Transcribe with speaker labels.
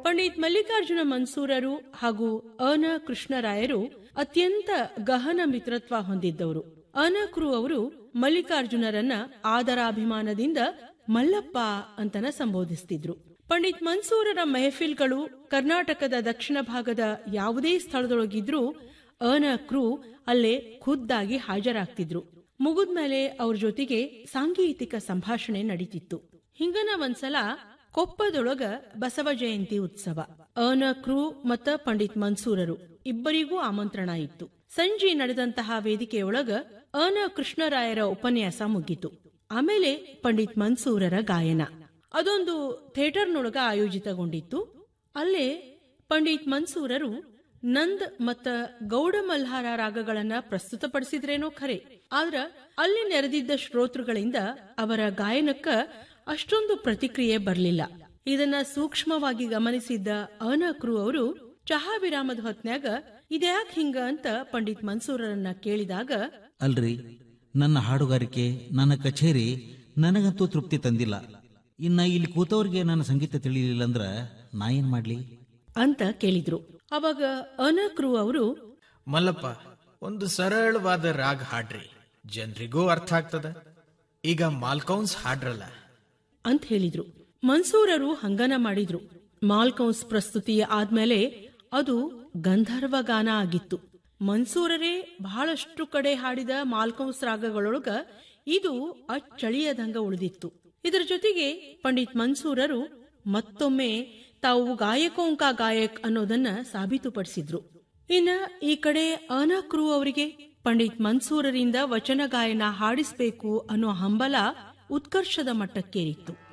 Speaker 1: ಪಂಡಿತ್ ಮಲ್ಲಿಕಾರ್ಜುನ ಮನ್ಸೂರರು ಹಾಗೂ ಅನ ಕೃಷ್ಣರಾಯರು ಅತ್ಯಂತ ಗಹನ ಮಿತ್ರತ್ವ ಹೊಂದಿದ್ದವರು ಅನ ಕ್ರೂ ಅವರು ಮಲ್ಲಿಕಾರ್ಜುನರನ್ನ ಆದರಾಭಿಮಾನದಿಂದ ಮಲ್ಲಪ್ಪ ಅಂತನ ಸಂಬೋಧಿಸ್ತಿದ್ರು ಪಂಡಿತ್ ಮನ್ಸೂರರ ಮೆಹಫಿಲ್ಗಳು ಕರ್ನಾಟಕದ ದಕ್ಷಿಣ ಭಾಗದ ಯಾವುದೇ ಸ್ಥಳದೊಳಗಿದ್ರೂ ಅನ ಕ್ರೂ ಅಲ್ಲೇ ಖುದ್ದಾಗಿ ಹಾಜರಾಗ್ತಿದ್ರು ಮುಗಿದ್ಮೇಲೆ ಅವ್ರ ಜೊತೆಗೆ ಸಾಂಗೀತಿಕ ಸಂಭಾಷಣೆ ನಡೀತಿತ್ತು ಹಿಂಗನ ಒಂದ್ಸಲ ಕೊಪ್ಪದೊಳಗ ಬಸವ ಜಯಂತಿ ಉತ್ಸವ ಅನ ಕ್ರೂ ಮತ್ತ ಪಂಡಿತ್ ಮನ್ಸೂರರು ಇಬ್ಬರಿಗೂ ಆಮಂತ್ರಣ ಇತ್ತು ಸಂಜೆ ನಡೆದಂತಹ ವೇದಿಕೆಯೊಳಗ ಅನ ಕೃಷ್ಣರಾಯರ ಉಪನ್ಯಾಸ ಮುಗಿತು ಆಮೇಲೆ ಪಂಡಿತ್ ಮನ್ಸೂರರ ಗಾಯನ ಅದೊಂದು ಥಿಯೇಟರ್ನೊಳಗ ಆಯೋಜಿತಗೊಂಡಿತ್ತು ಅಲ್ಲೇ ಪಂಡಿತ್ ಮನ್ಸೂರರು ನಂದ್ ಮತ್ತ ಗೌಡ ಮಲ್ಹಾರ ರಾಗಗಳನ್ನ ಪ್ರಸ್ತುತಪಡಿಸಿದ್ರೇನೋ ಖರೆ ಆದ್ರ ಅಲ್ಲಿ ನೆರೆದಿದ್ದ ಶ್ರೋತೃಗಳಿಂದ ಅವರ ಗಾಯನಕ್ಕ ಅಷ್ಟೊಂದು ಪ್ರತಿಕ್ರಿಯೆ ಬರಲಿಲ್ಲ ಇದನ್ನ ಸೂಕ್ಷ್ಮವಾಗಿ ಗಮನಿಸಿದ್ದ ಅನ ಕ್ರೂ ಅವರು ಚಹಾ ವಿರಾಮದ ಹೊತ್ನ್ಯಾಗ ಇದ್ಯಾಕ್ ಹಿಂಗ ಅಂತ ಪಂಡಿತ್ ಮನ್ಸೂರರನ್ನ ಕೇಳಿದಾಗ
Speaker 2: ಅಲ್ರಿ ನನ್ನ ಹಾಡುಗಾರಿಕೆ ನನ್ನ ಕಚೇರಿ ನನಗಂತೂ ತೃಪ್ತಿ ತಂದಿಲ್ಲ ಇನ್ನ ಇಲ್ಲಿ ಕೂತವ್ರಿಗೆ ನನ್ನ ಸಂಗೀತ ತಿಳಿಲಿಲ್ಲ ಅಂದ್ರ ನಾ ಏನ್ ಮಾಡ್ಲಿ
Speaker 1: ಅಂತ ಕೇಳಿದ್ರು ಅವಾಗ ಅನ ಕ್ರೂ ಅವರು
Speaker 3: ಮಲ್ಲಪ್ಪ ಒಂದು ಸರಳವಾದ ರಾಗ ಹಾಡ್ರಿ ಜನರಿಗೂ ಅರ್ಥ ಆಗ್ತದ ಈಗ ಮಾಲ್ಕೌನ್ಸ್ ಹಾಡ್ರಲ್ಲ
Speaker 1: ಅಂತ ಹೇಳಿದ್ರು ಮನ್ಸೂರರು ಹಂಗನ ಮಾಡಿದ್ರು ಮಾಲ್ಕೌನ್ಸ್ ಪ್ರಸ್ತುತಿ ಆದ್ಮೇಲೆ ಅದು ಗಂಧರ್ವ ಗಾನ ಆಗಿತ್ತು ಮನ್ಸೂರರೇ ಬಹಳಷ್ಟು ಕಡೆ ಹಾಡಿದ ಮಾಲ್ಕೌನ್ಸ್ ರಾಗಗಳೊಳಗ ಇದು ಅಚ್ಚಳಿಯದಂಗ ಉಳಿದಿತ್ತು ಇದರ ಜೊತೆಗೆ ಪಂಡಿತ್ ಮನ್ಸೂರರು ಮತ್ತೊಮ್ಮೆ ತಾವು ಗಾಯಕೋಂಕ ಗಾಯಕ್ ಅನ್ನೋದನ್ನ ಸಾಬೀತುಪಡಿಸಿದ್ರು ಇನ್ನ ಈ ಕಡೆ ಅನಾ ಕ್ರೂ ಅವರಿಗೆ ಪಂಡಿತ್ ಮನ್ಸೂರರಿಂದ ವಚನ ಗಾಯನ ಹಾಡಿಸ್ಬೇಕು ಅನ್ನೋ ಹಂಬಲ ಉತ್ಕರ್ಷದ ಮಟ್ಟಕ್ಕೇರಿತ್ತು